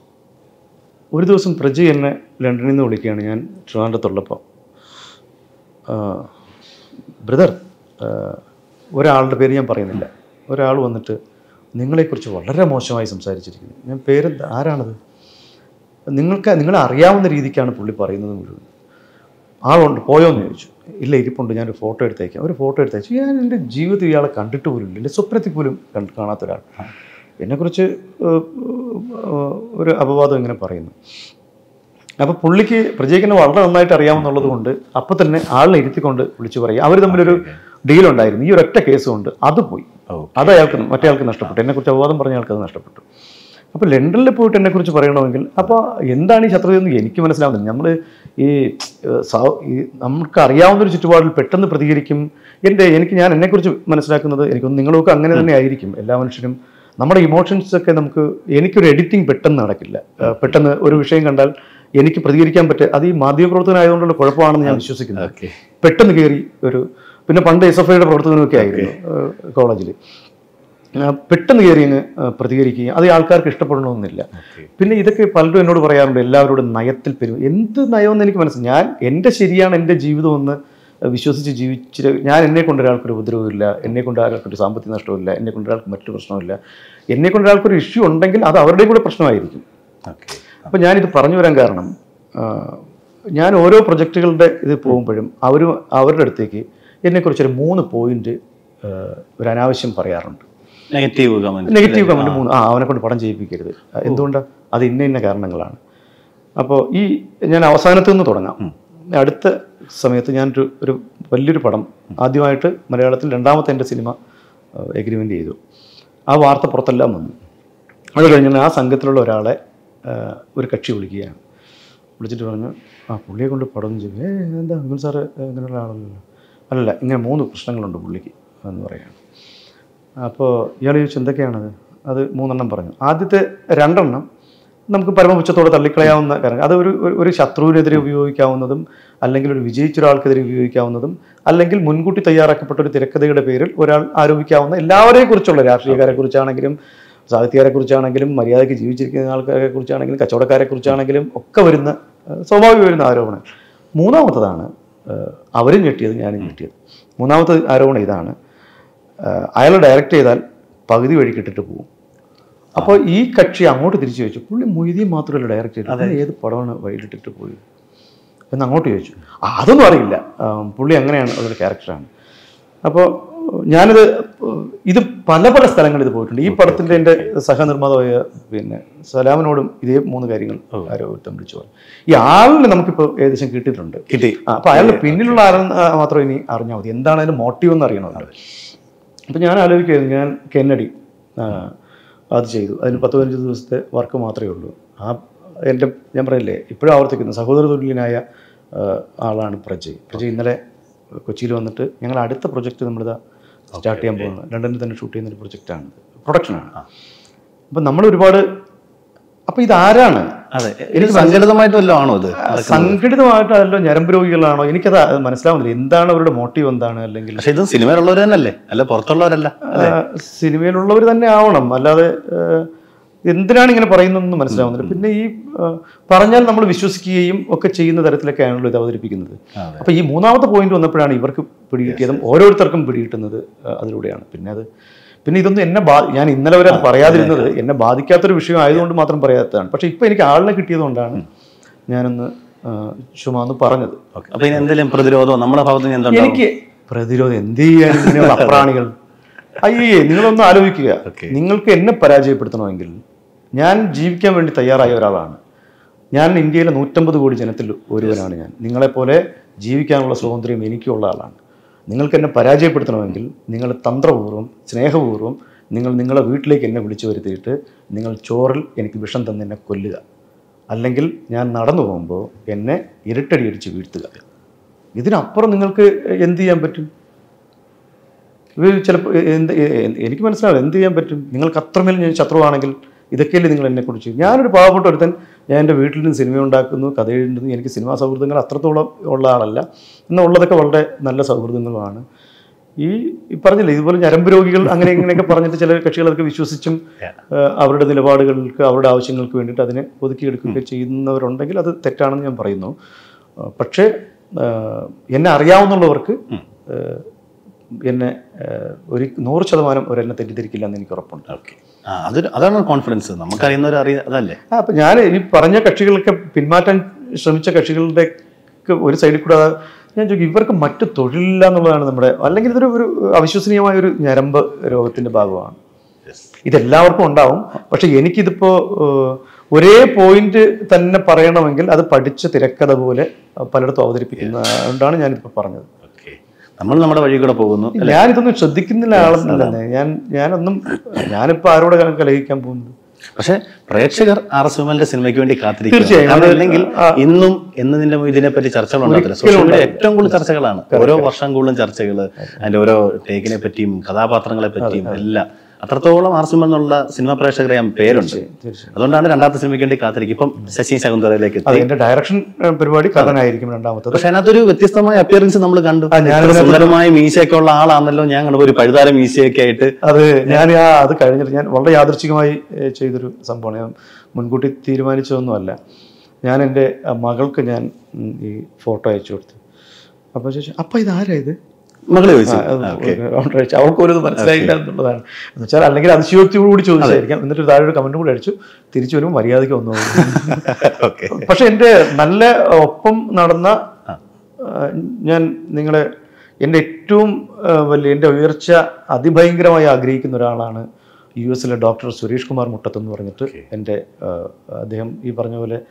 ഒരു ദിവസം പ്രജയ് എന്നെ ലണ്ടനിൽ നിന്ന് വിളിക്കുകയാണ് ഞാൻ ട്രിവാൻഡ്രത്തുള്ളപ്പോൾ ബ്രദർ ഒരാളുടെ പേര് ഞാൻ പറയുന്നില്ല ഒരാൾ വന്നിട്ട് നിങ്ങളെക്കുറിച്ച് വളരെ മോശമായി സംസാരിച്ചിരിക്കുന്നു ഞാൻ പേരെന്താ ആരാണത് നിങ്ങൾക്ക് നിങ്ങളെ അറിയാവുന്ന രീതിക്കാണ് പുള്ളി പറയുന്നത് മുഴുവൻ ആളുണ്ട് പോയോന്ന് ചോദിച്ചു ഇല്ല ഇരിപ്പുണ്ട് ഞാനൊരു ഫോട്ടോ എടുത്തേക്കാം ഒരു ഫോട്ടോ എടുത്തേച്ചു ഞാൻ എൻ്റെ ജീവിതത്തിൽ ഇയാളെ കണ്ടിട്ട് പോലും ഇല്ല എൻ്റെ സ്വപ്നത്തിൽ പോലും കണ്ട് കാണാത്ത ഒരാൾ എന്നെക്കുറിച്ച് ഏഹ്, ഏഹ്, ഒരു അപവാദം ഇങ്ങനെ പറയുന്നു അപ്പോൾ പുള്ളിക്ക് പ്രജയ്ക്കിനെ വളരെ നന്നായിട്ട് അറിയാമെന്നുള്ളത് കൊണ്ട് അപ്പം തന്നെ ആളിനെ ഇരുത്തിക്കൊണ്ട് വിളിച്ചു പറയും അവർ തമ്മിലൊരു ഡീൽ ഉണ്ടായിരുന്നു ഈ ഒരൊറ്റ കേസ് കൊണ്ട് അത് പോയി ഓ അത് അയാൾക്ക് മറ്റേ ആൾക്ക് നഷ്ടപ്പെട്ടു എന്നെക്കുറിച്ച് അപവാദം പറഞ്ഞ ആൾക്ക് അത് നഷ്ടപ്പെട്ടു അപ്പോൾ ലണ്ടനിൽ പോയിട്ട് എന്നെക്കുറിച്ച് പറയണമെങ്കിൽ അപ്പോൾ എന്താണ് ഈ ശത്രുത എന്ന് എനിക്ക് മനസ്സിലാവുന്നില്ല നമ്മൾ ഈ ഏഹ്, സൗ- ഈ നമുക്ക് അറിയാവുന്ന ഒരു ചുറ്റുപാടിൽ പെട്ടെന്ന് പ്രതികരിക്കും എൻ്റെ എനിക്ക് ഞാൻ എന്നെക്കുറിച്ച് മനസ്സിലാക്കുന്നത് എനിക്കൊന്ന് നിങ്ങളൊക്കെ അങ്ങനെ തന്നെ ആയിരിക്കും എല്ലാ മനുഷ്യരും നമ്മുടെ ഇമോഷൻസ് ഒക്കെ നമുക്ക് എനിക്കൊരു എഡിറ്റിംഗ് പെട്ടെന്ന് നടക്കില്ല ഏഹ്, പെട്ടെന്ന് ഒരു വിഷയം കണ്ടാൽ എനിക്ക് പ്രതികരിക്കാൻ പറ്റുക അത് ഈ മാധ്യമപ്രവർത്തനമായതുകൊണ്ടുള്ള കുഴപ്പമാണെന്ന് ഞാൻ വിശ്വസിക്കുന്നത് ഓക്കെ പെട്ടെന്ന് കയറി ഒരു പിന്നെ പണ്ട് എസ് എഫ് ഐയുടെ പ്രവർത്തനമൊക്കെ ആയിരുന്നു കോളേജിൽ പെട്ടെന്ന് കയറി അങ്ങ് ആ, പ്രതികരിക്കുകയും അത് ഈ ആൾക്കാർക്ക് ഇഷ്ടപ്പെടണമെന്നില്ല പിന്നെ ഇതൊക്കെ പലരും എന്നോട് പറയാറുണ്ട് എല്ലാവരോടും നയത്തിൽ പെരും എന്ത് നയമെന്ന് എനിക്ക് മനസ്സിലായി ഞാൻ എൻ്റെ ശരിയാണ് എൻ്റെ ജീവിതമെന്ന് വിശ്വസിച്ച് ജീവിച്ചിട്ട് ഞാൻ എന്നെ കൊണ്ട് ഒരാൾക്കൊരു ഉപദ്രവമില്ല എന്നെ കൊണ്ട് ഒരാൾക്കൊരു സാമ്പത്തിക നഷ്ടമില്ല എന്നെ കൊണ്ട് ഒരാൾക്ക് മറ്റൊരു പ്രശ്നമില്ല എന്നെ കൊണ്ട് ഒരാൾക്കൊരു ഇഷ്യൂ ഉണ്ടെങ്കിൽ അത് അവരുടെയും കൂടെ പ്രശ്നമായിരിക്കും ഓക്കെ അപ്പം ഞാനിത് പറഞ്ഞു വരാൻ കാരണം ആ, ഞാൻ ഓരോ പ്രൊജക്റ്റുകളുടെ ഇത് പോകുമ്പോഴും അവർ അവരുടെ അടുത്തേക്ക് എന്നെക്കുറിച്ചൊരു മൂന്ന് പോയിന്റ് ഒരു അനാവശ്യം പറയാറുണ്ട് നെഗറ്റീവ് കമന്റ് നെഗറ്റീവ് കമൻറ്റ് മൂന്ന് ആ അവനെ കൊണ്ട് പടം ചെയ്യിപ്പിക്കരുത് എന്തുകൊണ്ടാണ് അത് ഇന്ന ഇന്ന കാരണങ്ങളാണ് അപ്പോൾ ഈ ഞാൻ അവസാനത്തു നിന്ന് തുടങ്ങാം അടുത്ത സമയത്ത് ഞാനൊരു ഒരു വലിയൊരു പടം ആദ്യമായിട്ട് മലയാളത്തിൽ രണ്ടാമത്തെ എൻ്റെ സിനിമ എഗ്രിമെൻ്റ് ചെയ്തു ആ വാർത്ത പുറത്തെല്ലാം വന്നു അത് കഴിഞ്ഞാൽ ആ സംഘത്തിലുള്ള ഒരാളെ ആ, ഒരു കക്ഷി വിളിക്കുകയാണ് വിളിച്ചിട്ട് പറഞ്ഞു ആ പുള്ളിയെ കൊണ്ട് പടം ചെയ്തു ഏ എന്താ വിമൽ സാറ് ഇങ്ങനെയുള്ള ആളല്ലല്ലോ അല്ലല്ല ഇങ്ങനെ മൂന്ന് പ്രശ്നങ്ങളുണ്ട് പുള്ളിക്ക് എന്ന് പറയുകയാണ് അപ്പോൾ ഇയാൾ ചോദിച്ചു എന്തൊക്കെയാണത് അത് മൂന്നെണ്ണം പറഞ്ഞു ആദ്യത്തെ രണ്ടെണ്ണം നമുക്ക് പരമപുച്ഛത്തോടെ തള്ളിക്കളയാവുന്ന കാരണം അത് ഒരു ഒരു- ഒരു ശത്രുവിനെതിരെ ഉപയോഗിക്കാവുന്നതും അല്ലെങ്കിൽ ഒരു വിജയിച്ച ഒരാൾക്കെതിരെ ഉപയോഗിക്കാവുന്നതും അല്ലെങ്കിൽ മുൻകൂട്ടി തയ്യാറാക്കപ്പെട്ട ഒരു തിരക്കഥയുടെ പേരിൽ ഒരാൾ ആരോപിക്കാവുന്ന എല്ലാവരെയും കുറിച്ചുള്ള രാഷ്ട്രീയക്കാരെ കുറിച്ചാണെങ്കിലും സാഹിത്യകാരെ കുറിച്ചാണെങ്കിലും മര്യാദയ്ക്ക് ജീവിച്ചിരിക്കുന്ന ആൾക്കാരെ കുറിച്ചാണെങ്കിലും കച്ചവടക്കാരെ കുറിച്ചാണെങ്കിലും ഒക്കെ വരുന്ന ഏഹ്, സ്വാഭാവികം വരുന്ന ആരോപണം മൂന്നാമത്തതാണ് ഏഹ്, അവരും ഞെട്ടിയത് ഞാനും ഞെട്ടിയത് മൂന്നാമത്തെ ആരോപണം ഇതാണ് അയാൾ ഡയറക്റ്റ് ചെയ്താൽ പകുതി വഴി കിട്ടിട്ട് പോകും അപ്പോൾ ഈ കക്ഷി അങ്ങോട്ട് തിരിച്ചു ചോദിച്ചു പുള്ളി മൊയ്തീൻ മാത്രമല്ല ഡയറക്റ്റ് ചെയ്തത് പുള്ളി ഏത് പടമാണ് വഴിയിട്ടിട്ട് പോയത് എന്ന് അങ്ങോട്ട് ചോദിച്ചു "ആ, അതൊന്നും അറിയില്ല ആ, പുള്ളി അങ്ങനെയാണ് അതൊരു ക്യാരക്ടറാണ് അപ്പോൾ ഞാനിത് ഇത് പല പല സ്ഥലങ്ങളിൽ ഇത് പോയിട്ടുണ്ട് ഈ പടത്തിൻ്റെ എൻ്റെ സഹനിർമ്മാതാവായ പിന്നെ സലാമിനോടും ഇതേ മൂന്ന് കാര്യങ്ങൾ ആരോഗ്യം വിളിച്ചു പറഞ്ഞു ഈ ആളിനെ നമുക്കിപ്പോൾ ഏകദേശം കിട്ടിയിട്ടുണ്ട് കിട്ടി ആ, അപ്പോൾ അയാളുടെ പിന്നിലുള്ള ആരെന്ന് ആ, മാത്രം ഇനി അറിഞ്ഞാൽ മതി എന്താണ് അതിൻ്റെ മോട്ടീവ് എന്ന് അറിയണമല്ലോ അപ്പം ഞാൻ ആലോചിക്കുകയായിരുന്നു ഞാൻ കെന്നഡി ആ, അത് ചെയ്തു അതിന് പത്ത് പതിനഞ്ച് ദിവസത്തെ വർക്ക് മാത്രമേ ഉള്ളൂ ആ എൻ്റെ ഞാൻ പറയില്ലേ ഇപ്പോഴും ആവർത്തിക്കുന്നു സഹോദര തുല്യനായ ആ, ആളാണ് പ്രജയ് പ്രജയ് ഇന്നലെ കൊച്ചിയിൽ വന്നിട്ട് ഞങ്ങൾ അടുത്ത പ്രൊജക്റ്റ് നമ്മളിതാ സ്റ്റാർട്ട് ചെയ്യാൻ പോകുന്നത് ലണ്ടനിൽ തന്നെ ഷൂട്ട് ചെയ്യുന്ന ഒരു പ്രൊജക്റ്റാണ് പ്രൊഡക്ഷനാണ് അപ്പം നമ്മൾ ഒരുപാട് അപ്പം ഇതാരാണ് അതെ എനിക്ക് സംഘടിതമായിട്ട് വല്ലതും ആണോ ഇത് സംഘടിതമായിട്ടല്ലോ ഞരമ്പ് രോഗികളാണോ എനിക്കത് മനസ്സിലാവുന്നില്ല എന്താണ് അവരുടെ മോട്ടീവ് എന്താണ് അല്ലെങ്കിൽ പക്ഷെ ഇത് സിനിമയിലുള്ളവർ തന്നെയല്ലേ അല്ല പുറത്തുള്ളവരല്ല ആ, സിനിമയിലുള്ളവർ തന്നെ ആവണം അല്ലാതെ ആ, എന്തിനാണ് ഇങ്ങനെ പറയുന്നതെന്ന് മനസ്സിലാവുന്നില്ല പിന്നെ ഈ ആ, പറഞ്ഞാൽ നമ്മൾ വിശ്വസിക്കുകയും ഒക്കെ ചെയ്യുന്ന തരത്തിലൊക്കെയാണല്ലോ ഇത് അവതരിപ്പിക്കുന്നത് അതെ. അപ്പൊ ഈ മൂന്നാമത്തെ പോയിന്റ് വന്നപ്പോഴാണ് ഇവർക്ക് പിടികിട്ടിയതും ഓരോരുത്തർക്കും പിടികിട്ടുന്നത് ആ, അതിലൂടെയാണ് പിന്നെ അത് പിന്നെ ഇതൊന്നും എന്നെ ബാ ഞാൻ ഇന്നലെ വരെ അത് പറയാതിരുന്നത് എന്നെ ബാധിക്കാത്തൊരു വിഷയം ആയതുകൊണ്ട് മാത്രം പറയാത്തതാണ് പക്ഷെ ഇപ്പൊ എനിക്ക് ആളിനെ കിട്ടിയതുകൊണ്ടാണ് ഞാനൊന്ന് ആ, ചുമന്ന് പറഞ്ഞത് ഓക്കെ അപ്പൊ ഇനി എന്തെങ്കിലും പ്രതിരോധം നമ്മുടെ ഭാഗത്ത് നിന്ന് എന്തുണ്ടാവും എനിക്ക് പ്രതിരോധം എന്ത് ചെയ്യാൻ ഇങ്ങനെയുള്ള അപ്രാണികൾ അയ്യേ നിങ്ങളൊന്ന് ആലോചിക്കുക Okay. നിങ്ങൾക്ക് എന്നെ പരാജയപ്പെടുത്തണമെങ്കിൽ ഞാൻ ജീവിക്കാൻ വേണ്ടി തയ്യാറായ ഒരാളാണ് ഞാൻ ഇന്ത്യയിലെ നൂറ്റമ്പത് കോടി ജനത്തിൽ ഒരുവനാണ് ഞാൻ നിങ്ങളെപ്പോലെ ജീവിക്കാനുള്ള സ്വാതന്ത്ര്യം എനിക്കുള്ള ആളാണ് നിങ്ങൾക്ക് എന്നെ പരാജയപ്പെടുത്തണമെങ്കിൽ നിങ്ങൾ തന്ത്രപൂർവ്വം സ്നേഹപൂർവ്വം നിങ്ങൾ നിങ്ങളെ വീട്ടിലേക്ക് എന്നെ വിളിച്ചു വരുത്തിയിട്ട് നിങ്ങൾ ചോറിൽ എനിക്ക് വിഷം തന്ന് എന്നെ കൊല്ലുക അല്ലെങ്കിൽ ഞാൻ നടന്നു പോകുമ്പോൾ എന്നെ ഇരട്ടടി അടിച്ച് വീഴ്ത്തുക ഇതിനപ്പുറം നിങ്ങൾക്ക് എന്ത് ചെയ്യാൻ പറ്റും ഇവർ ചിലപ്പോൾ എന്ത് എ- എനിക്ക് മനസ്സിലാവും എന്ത് ചെയ്യാൻ പറ്റും നിങ്ങൾക്ക് അത്രമേൽ ഞാൻ ശത്രുവാണെങ്കിൽ ഇതൊക്കെയല്ലേ നിങ്ങൾ എന്നെക്കുറിച്ച് ഞാനൊരു പാവപ്പെട്ട ഒരുത്തൻ ഞാൻ എൻ്റെ വീട്ടിൽ നിന്ന് സിനിമ ഉണ്ടാക്കുന്നു കഥ എഴുതുന്നു എനിക്ക് സിനിമാ സൗഹൃദങ്ങൾ അത്രത്തോളം ഉള്ള ആളല്ല എന്നാൽ ഉള്ളതൊക്കെ വളരെ നല്ല സൗഹൃദങ്ങളുമാണ് ഈ ഈ പറഞ്ഞില്ലേ ഇതുപോലെ ഞരമ്പ് രോഗികൾ അങ്ങനെ ഇങ്ങനെയൊക്കെ പറഞ്ഞിട്ട് ചില കക്ഷികളൊക്കെ വിശ്വസിച്ചും Yeah. ഏഹ്, അവരുടെ നിലപാടുകൾക്ക് അവരുടെ ആവശ്യങ്ങൾക്ക് വേണ്ടിയിട്ട് അതിനെ ഒതുക്കിയെടുക്കുകയൊക്കെ ചെയ്യുന്നവരുണ്ടെങ്കിൽ അത് തെറ്റാണെന്ന് ഞാൻ പറയുന്നു ഏഹ്, പക്ഷേ ഏഹ്, എന്നെ അറിയാവുന്നവർക്ക് ഏഹ്, എന്നെ ഏഹ്, ഒരു നൂറ് ശതമാനം അവരെന്നെ തെറ്റിദ്ധരിക്കില്ല എന്ന് എനിക്ക് ഉറപ്പുണ്ട് ഓക്കെ ആ അതൊരു അതാണ് കോൺഫിഡൻസ് നമുക്കറിയുന്നവർ അറിയ അതല്ലേ ആ അപ്പം ഞാൻ ഈ പറഞ്ഞ കക്ഷികളൊക്കെ പിന്മാറ്റാൻ ശ്രമിച്ച കക്ഷികളുടെ ഒക്കെ ഒരു സൈഡിൽ കൂടെ അത് ഞാൻ ചോദിക്കും ഇവർക്ക് മറ്റു തൊഴിലില്ല എന്നുള്ളതാണ് നമ്മുടെ അല്ലെങ്കിൽ ഇതൊരു ഒരു അവിശ്വസനീയമായ ഒരു ഞരമ്പ് രോഗത്തിന്റെ ഭാഗമാണ് ഇതെല്ലാവർക്കും ഉണ്ടാവും പക്ഷെ എനിക്കിതിപ്പോ ഏഹ്, ഒരേ പോയിന്റ് തന്നെ പറയണമെങ്കിൽ അത് പഠിച്ച തിരക്കഥ പോലെ അഹ് പലയിടത്തും അവതരിപ്പിക്കുന്നതുകൊണ്ടാണ് ഞാനിപ്പോൾ പറഞ്ഞത് ഓക്കെ നമ്മൾ നമ്മുടെ വഴി കൂടെ പോകുന്നു ഞാനിതൊന്നും ശ്രദ്ധിക്കുന്നില്ല ആളെന്നല്ലേ ഞാൻ ഞാനൊന്നും ഞാനിപ്പോൾ ആരോട് കലഹിക്കാൻ പോകുന്നത് പക്ഷെ പ്രേക്ഷകർ ആർ എസ് വിമലിന്റെ സിനിമയ്ക്ക് വേണ്ടി കാത്തിരിക്കും തീർച്ചയായും. കാരണം അത് ഇല്ലെങ്കിൽ ആ. ഇന്നും എന്നതിന്റെ ഇതിനെ പറ്റി ചർച്ചകൾ ഉണ്ടാകത്തില്ല സോഷ്യൽ മീഡിയ ഏറ്റവും കൂടുതൽ ചർച്ചകളാണ് ഓരോ വർഷം കൂടുതലും ചർച്ചകൾ അതിന്റെ ഓരോ ടേക്കിനെ പറ്റിയും കഥാപാത്രങ്ങളെ പറ്റിയും എല്ലാം അത്രത്തോളം ആർ എസ് വിമൽ എന്നുള്ള സിനിമ പ്രേക്ഷകരെ ഞാൻ പേരുണ്ട് തീർച്ചയായും അതുകൊണ്ടാണ് രണ്ടാമത്തെ സിനിമയ്ക്ക് വേണ്ടി കാത്തിരിക്കും ഇപ്പം ശശി ശകുന്തളയിലേക്ക് അത് എത്തി എന്റെ ഡയറക്ഷൻ ഏഹ്, പരിപാടി കഥനായിരിക്കും രണ്ടാമത്തത് പക്ഷെ അതിനകത്തൊരു വ്യത്യസ്തമായ അപ്പിയറൻസ് നമ്മൾ കണ്ടു ഞാനതിനകത്ത് ഇത്ര സുന്ദരമായ മീശയൊക്കെ ഉള്ള ആളാണല്ലോ ഞാൻ കണ്ടു ഒരു പഴുതാര മീശയൊക്കെ ആയിട്ട് അത് ഞാൻ ആ അത് കഴിഞ്ഞിട്ട് ഞാൻ വളരെ യാദൃച്ഛികമായി ഏഹ്, ചെയ്തൊരു സംഭവമാണ് ഞാൻ മുൻകൂട്ടി തീരുമാനിച്ചതൊന്നുമല്ല ഞാൻ എൻ്റെ ആ, മകൾക്ക് ഞാൻ ഉം, ഈ ഫോട്ടോ അയച്ചു കൊടുത്തു അപ്പോൾ ചോദിച്ചു അപ്പം ഇതാരാ ഇത് മകള് ചോദിച്ചു അത് ഒരു അയച്ചു. അവൾക്ക് ഒരു ഇത് മനസ്സിലായില്ല എന്നുള്ളതാണ് എന്ന് വെച്ചാൽ അല്ലെങ്കിൽ അതിശയോക്തിയോടുകൂടി ചോദിച്ചായിരിക്കാം എന്നിട്ട് താഴെ ഒരു കമൻറ്റും കൂടി അടിച്ചു തിരിച്ചു വരുമ്പോൾ മര്യാദയ്ക്ക് വന്നു ഓക്കെ പക്ഷെ എൻ്റെ നല്ല ഒപ്പം നടന്ന ആ, ഞാൻ നിങ്ങളെ എൻ്റെ ഏറ്റവും ആ, വലിയ എൻ്റെ ഉയർച്ച അതിഭയങ്കരമായി ആഗ്രഹിക്കുന്ന ഒരാളാണ് യു എസിലെ ഡോക്ടർ സുരേഷ് കുമാർ മുട്ടത്ത് എന്ന് പറഞ്ഞിട്ട് എൻ്റെ ആ, അദ്ദേഹം ഈ പറഞ്ഞ പോലെ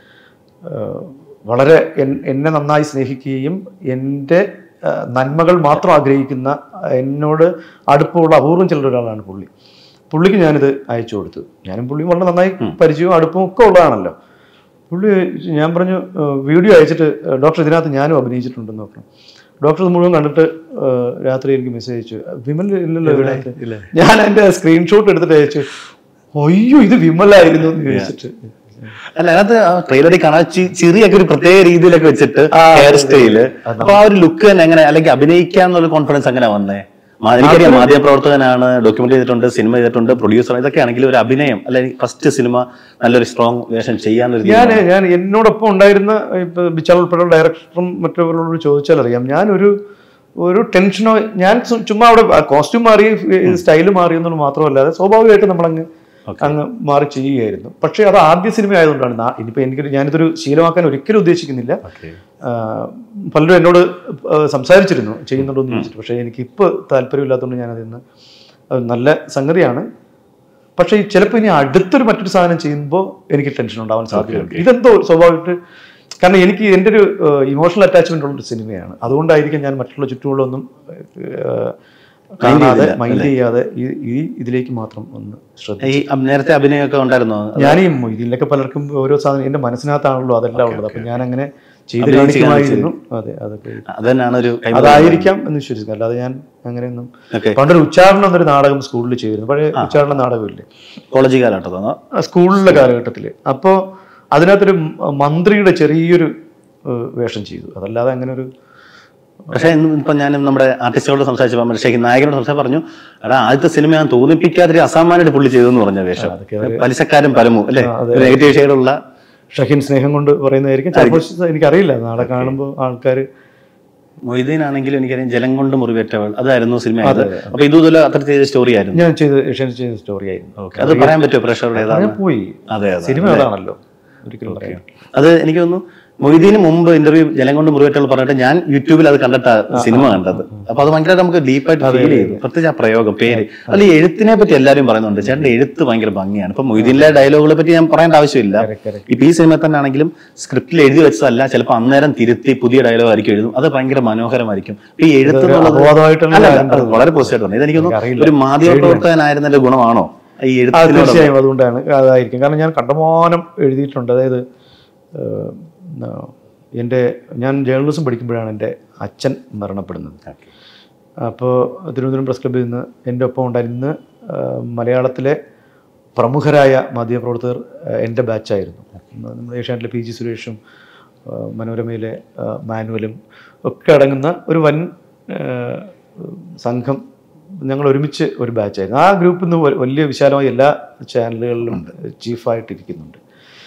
ആ, വളരെ എൻ- എന്നെ നന്നായി സ്നേഹിക്കുകയും എൻ്റെ ആ, നന്മകൾ മാത്രം ആഗ്രഹിക്കുന്ന എന്നോട് അടുപ്പമുള്ള അപൂർവം ചിലരൊരാളാണ് പുള്ളി പുള്ളിക്ക് ഞാനിത് അയച്ചു കൊടുത്തു ഞാനും പുള്ളിയും വളരെ നന്നായി പരിചയവും അടുപ്പവും ഒക്കെ ഉള്ളതാണല്ലോ പുള്ളി ഞാൻ പറഞ്ഞു "ഏഹ് വീഡിയോ അയച്ചിട്ട് ഏഹ് ഡോക്ടർ ഇതിനകത്ത് ഞാനും അഭിനയിച്ചിട്ടുണ്ടെന്ന് പറഞ്ഞു ഡോക്ടർ ഇത് മുഴുവൻ കണ്ടിട്ട് ഏഹ് രാത്രി എനിക്ക് മെസ്സേജ് അയച്ചു വിമൽ ഇല്ലല്ലോ ഇതിനകത്ത് ഞാൻ എൻ്റെ സ്ക്രീൻഷോട്ട് എടുത്തിട്ട് അയച്ചു അയ്യോ ഇത് വിമലായിരുന്നു എന്ന് ചോദിച്ചിട്ട് അല്ല അതിനകത്ത് ട്രെയിലറിൽ കാണാൻ ചി- ചിറിയൊക്കെ ഒരു പ്രത്യേക രീതിയിലൊക്കെ വെച്ചിട്ട് ആ, ഹെയർ അതെ. സ്റ്റൈല് അപ്പൊ ആ ഒരു ലുക്ക് തന്നെ എങ്ങനെ അല്ലെങ്കിൽ അഭിനയിക്കാന്നുള്ള കോൺഫിഡൻസ് എങ്ങനെ വന്നേ മാ- എനിക്കറിയാം മാധ്യമ പ്രവർത്തകനാണ് ഡോക്യുമെന്റ് ചെയ്തിട്ടുണ്ട് സിനിമ ചെയ്തിട്ടുണ്ട് പ്രൊഡ്യൂസർ ഇതൊക്കെ ആണെങ്കിൽ ഒരു അഭിനയം അല്ലെങ്കിൽ ഫസ്റ്റ് സിനിമ നല്ലൊരു സ്ട്രോങ് വേഷം ചെയ്യാന്നൊരു ഞാൻ തീരുമാനം. ഞാൻ എന്നോടൊപ്പം ഉണ്ടായിരുന്ന ഇപ്പൊ ബിച്ചാൽ ഉൾപ്പെടെയുള്ള ഡയറക്ടറും മറ്റവരോട് ചോദിച്ചാൽ അറിയാം ഞാനൊരു ഒരു ടെൻഷനോ ഞാൻ ചു- ചുമ്മാ അവിടെ കോസ്റ്റ്യൂം മാറി സ്റ്റൈല് മാറി എന്നുള്ളത് മാത്രമല്ലാതെ സ്വാഭാവികമായിട്ട് നമ്മളങ്ങ് അങ്ങ് മാറി ചെയ്യുകയായിരുന്നു പക്ഷേ അത് ആദ്യ സിനിമ ആയതുകൊണ്ടാണ് നാ- ഇനിയിപ്പോ എനിക്കൊരു ഞാനിതൊരു ശീലമാക്കാൻ ഒരിക്കലും ഉദ്ദേശിക്കുന്നില്ല Okay. ആ, പലരും എന്നോട് ആ, സംസാരിച്ചിരുന്നു ചെയ്യുന്നുണ്ടോ എന്ന് ചോദിച്ചിട്ട് പക്ഷേ എനിക്ക് ഇപ്പോൾ താല്പര്യമില്ലാത്തതുകൊണ്ട് ഞാനതിൽ നിന്ന് അത് നല്ല സംഗതിയാണ് പക്ഷേ ഈ ചിലപ്പോൾ ഇനി അടുത്തൊരു മറ്റൊരു സാധനം ചെയ്യുമ്പോൾ എനിക്ക് ടെൻഷൻ ഉണ്ടാവാൻ സാധ്യതയുണ്ട് ഇതെന്തോ സ്വാഭാവികമായിട്ട് കാരണം എനിക്ക് എൻ്റെ ഒരു ഇമോഷണൽ അറ്റാച്ച്മെന്റ് ഉള്ള ഒരു സിനിമയാണ് അതുകൊണ്ടായിരിക്കും ഞാൻ മറ്റുള്ള ചുറ്റുമുള്ളൊന്നും ഏഹ്, കാണാതെ മൈൻഡ് ചെയ്യാതെ ഈ ഈ ഇതിലേക്ക് മാത്രം ഒന്ന് ശ്രദ്ധിച്ചു ഈ അഭി- നേരത്തെ അഭിനയമൊക്കെ ഉണ്ടായിരുന്നോ ഞാൻ ഈ ഇതിലൊക്കെ പലർക്കും ഓരോ സാധനം എൻ്റെ മനസ്സിനകത്താണല്ലോ അതെല്ലാം ഉള്ളത് അപ്പം ഞാൻ അങ്ങനെ ചെയ്ത് അഭിനയിച്ച് കാണിക്കുമായിരുന്നു അതെ അതൊക്കെ അത് തന്നെയാണ് ഒരു കൈമാറ്റം. അതായിരിക്കാം എന്ന് വിശ്വസിക്കുന്നു അല്ലാതെ ഞാൻ അങ്ങനെയൊന്നും Okay. പണ്ടൊരു ഉച്ചാരണം എന്നൊരു നാടകം സ്കൂളിൽ ചെയ്തിരുന്നു പഴയ ഉച്ചാരണ നാടകമില്ലേ കോളേജ് കാലഘട്ടം തോന്നോ ആ സ്കൂളിലെ കാലഘട്ടത്തിൽ അപ്പോൾ അതിനകത്തൊരു മ- മന്ത്രിയുടെ ചെറിയൊരു ഏഹ്, വേഷം ചെയ്തു അതല്ലാതെ അങ്ങനെ ഒരു പക്ഷേ ഇന്ന് ഇപ്പൊ ഞാൻ നമ്മുടെ ആർട്ടിസ്റ്റുകളോട് സംസാരിച്ചപ്പോൾ ശരിക്കും നായകനോട് സംസാരിച്ച് പറഞ്ഞു എടാ ആദ്യത്തെ സിനിമ ഞാൻ തോന്നിപ്പിക്കാതെ അസാമാനായിട്ട് പുള്ളി ചെയ്തു എന്ന് പറഞ്ഞ വേഷം പലിശക്കാരൻ പരമു അല്ലെ നെഗറ്റീവ് ഷെയ്ഡുള്ള ഷഹീൻ സ്നേഹം കൊണ്ട് പറയുന്നതായിരിക്കും ചിലപ്പോൾ എനിക്കറിയില്ല നാളെ കാണുമ്പോൾ ആൾക്കാർ മൊയ്തീൻ ആണെങ്കിലും എനിക്കറിയാം ജലം കൊണ്ട് മുറിവേറ്റവൾ അതായിരുന്നു സിനിമ ആയത് അപ്പൊ ഇതുപോലെ അത്തരത്തിൽ ചെയ്ത സ്റ്റോറി ആയിരുന്നു ഞാൻ ചെയ്ത് ഏഷ്യൻ ചെയ്ത സ്റ്റോറി ആയിരുന്നു അത് പറയാൻ പറ്റുമോ പ്രഷറുടെ ഏതാണ് ഞാൻ പോയി അതെ അതെ സിനിമ അതാണല്ലോ ഒരിക്കലും പറയാം അത് എനിക്ക് തോന്നുന്നു മൊയ്തീന് മുമ്പ് ഇന്റർവ്യൂ ജലം കൊണ്ട് മുറിവേറ്റവൾ പറഞ്ഞിട്ട് ഞാൻ യൂട്യൂബിൽ അത് കണ്ടിട്ടാ സിനിമ കണ്ടത് അപ്പൊ അത് ഭയങ്കര നമുക്ക് ഡീപ്പായിട്ട് ഫീൽ ചെയ്തു പ്രത്യേകിച്ച് ആ പ്രയോഗം പേര് അല്ല ഈ എഴുത്തിനെ പറ്റി എല്ലാവരും പറയുന്നുണ്ട് ചേട്ടന്റെ എഴുത്ത് ഭയങ്കര ഭംഗിയാണ് ഇപ്പൊ മൊയ്തീനിലെ ഡയലോഗുകളെ പറ്റി ഞാൻ പറയേണ്ട ആവശ്യമില്ല ഇപ്പൊ ഈ സിനിമ തന്നെ ആണെങ്കിലും സ്ക്രിപ്റ്റിൽ എഴുതി വെച്ചതല്ല ചിലപ്പോൾ അന്നേരം തിരുത്തി പുതിയ ഡയലോഗ് ആയിരിക്കും എഴുതും അത് ഭയങ്കര മനോഹരമായിരിക്കും ഇപ്പൊ ഈ എഴുത്ത് എന്നുള്ളത് അപവാദമായിട്ടുള്ള അല്ല, അല്ല, അത് വളരെ പോസിറ്റീവ് ആണ് ഇതെനിക്ക് തോന്നുന്നു ഒരു മാധ്യമ പ്രവർത്തകനായിരുന്നതിന്റെ ഗുണമാണോ ഈ ആ എഴുത്തിനോട് തീർച്ചയായും അതുകൊണ്ടാണ് അതായിരിക്കും കാരണം ഞാൻ കണ്ടമാനം എഴുതിയിട്ടുണ്ട് അതായത് ഏഹ്, ആ, എൻ്റെ ഞാൻ ജേർണലിസം പഠിക്കുമ്പോഴാണ് എൻ്റെ അച്ഛൻ മരണപ്പെടുന്നത് അപ്പോൾ തിരുവനന്തപുരം പ്രസ് ക്ലബ്ബിൽ നിന്ന് എൻ്റെ ഒപ്പം ഉണ്ടായിരുന്ന ഏഹ്, മലയാളത്തിലെ പ്രമുഖരായ മാധ്യമപ്രവർത്തകർ ഏഹ്, എൻ്റെ ബാച്ചായിരുന്നു നമ്മുടെ ഏഷ്യാനെറ്റിലെ പി ജി സുരേഷും ഏഹ്, മനോരമയിലെ ഏഹ്, മാനുവലും ഒക്കെ അടങ്ങുന്ന ഒരു വൻ ഏഹ്, സംഘം ഞങ്ങൾ ഒരുമിച്ച് ഒരു ബാച്ചായിരുന്നു ആ ഗ്രൂപ്പിൽ നിന്ന് വ- വലിയ വിശാലമായ എല്ലാ ചാനലുകളിലും ചീഫായിട്ടിരിക്കുന്നുണ്ട്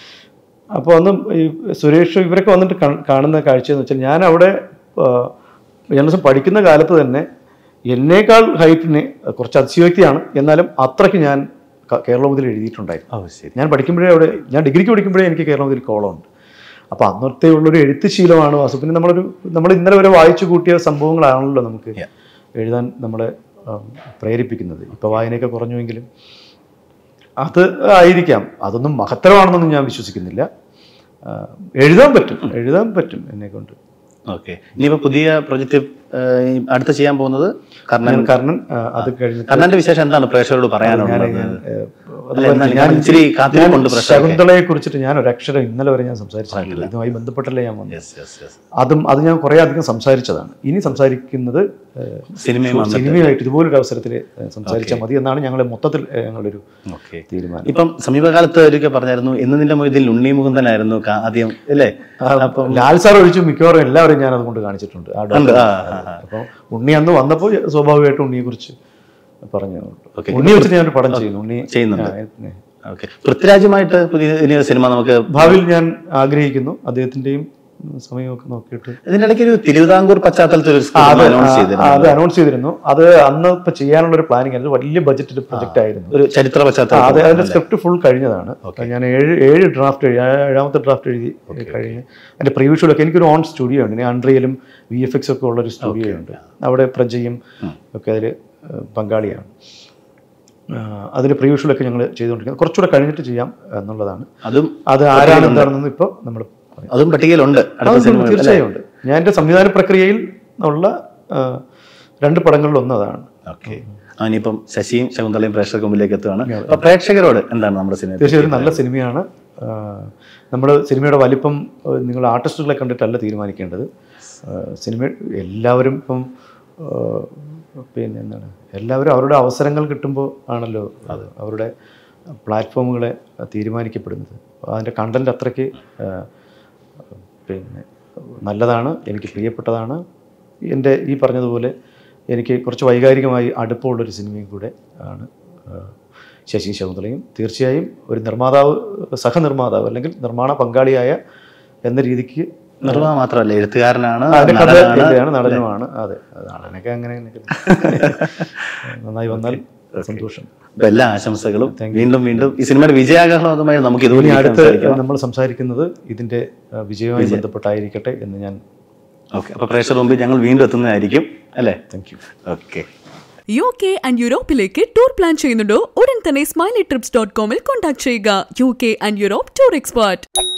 അപ്പോൾ അന്ന് ഈ സുരേഷ് ഇവരൊക്കെ വന്നിട്ട് കാ- കാണുന്ന കാഴ്ച എന്ന് വെച്ചാൽ ഞാൻ അവിടെ ജേർണലിസം പഠിക്കുന്ന കാലത്ത് തന്നെ എന്നേക്കാൾ ഹൈറ്റിന് കുറച്ച് അതിശയോക്തിയാണ് എന്നാലും അത്രയ്ക്ക് ഞാൻ ക- കേരളമുതിൽ എഴുതിയിട്ടുണ്ടായിരുന്നു ഓ ശരി ഞാൻ പഠിക്കുമ്പോഴേ അവിടെ ഞാൻ ഡിഗ്രിക്ക് പഠിക്കുമ്പോഴേ എനിക്ക് കേരളമുതിൽ കോളമുണ്ട് അപ്പോൾ അന്നത്തെ ഉള്ളൊരു എഴുത്ത് ശീലമാണ് വാസു പിന്നെ നമ്മളൊരു നമ്മൾ ഇന്നലെ വരെ വായിച്ചു കൂട്ടിയ സംഭവങ്ങളാണല്ലോ നമുക്ക് Yeah. എഴുതാൻ നമ്മളെ ഉം, പ്രേരിപ്പിക്കുന്നത് ഇപ്പോൾ വായനയൊക്കെ കുറഞ്ഞുവെങ്കിലും അത് ആയിരിക്കാം അതൊന്നും മഹത്തരമാണെന്നൊന്നും ഞാൻ വിശ്വസിക്കുന്നില്ല ആ, എഴുതാൻ പറ്റും എഴുതാൻ പറ്റും എന്നെ കൊണ്ട് ഓക്കെ ഇനിയിപ്പോ പുതിയ പ്രൊജക്ട് അടുത്ത ചെയ്യാൻ പോകുന്നത് കർണൻ ഞാൻ കർണൻ ആ, അത് കഴിഞ്ഞിട്ട് കർണന്റെ വിശേഷം എന്താണ് പ്രേക്ഷകരോട് പറയാനുള്ളത് ഞാൻ, ഏഹ്, അല്ല, എന്നാൽ ഞാൻ ഇച്ചിരി കാത്തിരിപ്പുണ്ട് പ്രേക്ഷകർക്ക് ശകുന്തളയെ കുറിച്ചിട്ട് ഞാൻ ഒരു അക്ഷരം ഇന്നലെ വരെ ഞാൻ സംസാരിച്ചിട്ടില്ല ഇതുമായി ബന്ധപ്പെട്ടല്ലേ ഞാൻ വന്നത് യെസ് യെസ് യെസ് അതും അത് ഞാൻ കുറേ അധികം സംസാരിച്ചതാണ് ഇനി സംസാരിക്കുന്നത് ഏഹ്, സിനിമയും വന്നിട്ട് സിനിമയായിട്ട് ഇതുപോലൊരു അവസരത്തിൽ സംസാരിച്ചാൽ മതി എന്നാണ് ഞങ്ങളുടെ മൊത്തത്തിൽ ഏഹ്, ഞങ്ങളുടെ ഒരു ഓക്കെ തീരുമാനം ഇപ്പം സമീപകാലത്ത് ഒരിക്കൽ പറഞ്ഞായിരുന്നു എന്ന് നിന്റെ മൊയ്തിൽ ഉണ്ണി മുകുന്ദനായിരുന്നു കാ- ആദ്യം അല്ലേ അപ്പം ലാൽ സാർ ഒഴിച്ച് മിക്കവാറും എല്ലാവരും ഞാൻ അതുകൊണ്ട് കാണിച്ചിട്ടുണ്ട് ആ ഉണ്ട് ഡോക്ടർ ആ, ആ, ആ. അപ്പോൾ ഉണ്ണി അന്ന് വന്നപ്പോൾ സ്വാഭാവികമായിട്ടും ഉണ്ണിയെ കുറിച്ച് പറഞ്ഞു Okay. ഉണ്ണിയെ വെച്ചിട്ട് ഞാനൊരു പടം ചെയ്യുന്നു ഉണ്ണി ചെയ്യുന്നുണ്ട്. ആ, ഏ- ഓക്കെ പൃഥ്വിരാജുമായിട്ട് പുതിയ ഇനി ഒരു സിനിമ നമുക്ക് ഭാവിയിൽ ഞാൻ ആഗ്രഹിക്കുന്നു അദ്ദേഹത്തിന്റെയും സമയമൊക്കെ നോക്കിയിട്ട് ഇതിന്റെ ഇടയ്ക്ക് ഒരു തിരുവിതാംകൂർ പശ്ചാത്തലത്തിൽ ഒരു ആ, അത് അനൗൺസ് ആ, ചെയ്തിരുന്നു അത് അനൗൺസ് ചെയ്തിരുന്നു അത് അന്ന് ഇപ്പൊ ചെയ്യാനുള്ള ഒരു പ്ലാനിങ് ആയിരുന്നു വലിയ ബജറ്റ് പ്രൊജക്ട് ആയിരുന്നു ഒരു ചരിത്ര ആ, അത് പശ്ചാത്തലത്തിൽ അതിന്റെ സ്ക്രിപ്റ്റ് ഫുൾ കഴിഞ്ഞതാണ് ഞാൻ ഏഴ് ഏഴ് ഡ്രാഫ്റ്റ് എഴുതി ആ ഏഴാമത്തെ ഡ്രാഫ്റ്റ് എഴുതി കഴിഞ്ഞ് അതിന്റെ പ്രീവിഷ്വലൊക്കെ എനിക്കൊരു ഓൺ സ്റ്റുഡിയോ ഉണ്ട് ഇനി അൺറിയലും വി എഫ് എക്സ് ഒക്കെ ഉള്ള ഒരു സ്റ്റുഡിയോ ഉണ്ട് അവിടെ പ്രജയും ഒക്കെ അതിൽ പങ്കാളിയാണ് അതിൽ പ്രീവിഷ്വലൊക്കെ ഞങ്ങൾ ചെയ്തുകൊണ്ടിരിക്കുന്നത് കുറച്ചുകൂടെ കഴിഞ്ഞിട്ട് ചെയ്യാം എന്നുള്ളതാണ് അതും അത് ആരാണ് എന്താണെന്ന് ഇപ്പോൾ നമ്മൾ പറയും അതും പട്ടികയിലുണ്ട് അടുത്ത അത് സിനിമ തീർച്ചയായും ഉണ്ട് ഞാൻ എൻ്റെ സംവിധാന പ്രക്രിയയിൽ ഉള്ള ആ, രണ്ട് പടങ്ങളിൽ ഒന്ന് അതാണ് ഓക്കെ ഇനിയിപ്പം ശശിയും ശകുന്തളയും പ്രേക്ഷകർക്ക് മുമ്പിലേക്ക് എത്തുകയാണ് അപ്പൊ പ്രേക്ഷകരോട് എന്താണ് നമ്മുടെ സിനിമ തീർച്ചയായും ഒരു നല്ല സിനിമയാണ് നമ്മൾ സിനിമയുടെ വലിപ്പം ആ, നിങ്ങൾ ആർട്ടിസ്റ്റുകളെ കണ്ടിട്ടല്ല തീരുമാനിക്കേണ്ടത് ആ, സിനിമ എല്ലാവരും ഇപ്പം ആ, പിന്നെ എന്താണ് എല്ലാവരും അവരുടെ അവസരങ്ങൾ കിട്ടുമ്പോൾ ആണല്ലോ അത് അവരുടെ പ്ലാറ്റ്ഫോമുകളെ തീരുമാനിക്കപ്പെടുന്നത് അതിൻ്റെ കണ്ടന്റ് അത്രയ്ക്ക് ആ, പിന്നെ നല്ലതാണ് എനിക്ക് പ്രിയപ്പെട്ടതാണ് എൻ്റെ ഈ പറഞ്ഞതുപോലെ എനിക്ക് കുറച്ച് വൈകാരികമായി അടുപ്പമുള്ളൊരു സിനിമയും കൂടെ ആണ് ആ, ശശി ശകുന്തളയും തീർച്ചയായും ഒരു നിർമ്മാതാവ് സഹനിർമ്മാതാവ് അല്ലെങ്കിൽ നിർമ്മാണ പങ്കാളിയായ എന്ന രീതിക്ക് നിർമ്മാണം മാത്രമല്ല എഴുത്തുകാരനാണ് അതിന്റെ കഥ നടനാണ്. എഴുതുകയാണ് നടനുമാണ് അതെ നടനൊക്കെ അങ്ങനെ അങ്ങനെയൊക്കെ നന്നായി വന്നാൽ സന്തോഷം അപ്പൊ എല്ലാ ആശംസകളും വീണ്ടും വീണ്ടും ഈ സിനിമയുടെ വിജയാഗ്രഹമായി നമുക്ക് ഇനി ഇതുപോലെ അടുത്ത് നമ്മൾ സംസാരിക്കുന്നത് ഇതിന്റെ ആ, വിജയവുമായി ബന്ധപ്പെട്ടായിരിക്കട്ടെ എന്ന് ഞാൻ ഓക്കെ അപ്പൊ പ്രേക്ഷകർ മുമ്പിൽ ഞങ്ങൾ വീണ്ടും എത്തുന്നതായിരിക്കും അല്ലേ thank you okay U K and യൂറോപ്പിലേക്ക് ടൂർ പ്ലാൻ ചെയ്യുന്നുണ്ടോ ഉടൻ തന്നെ സ്മൈലി ട്രിപ്സ് ഡോട്ട് കോമിൽ കോൺടാക്ട് ചെയ്യുക U K and Europe tour expert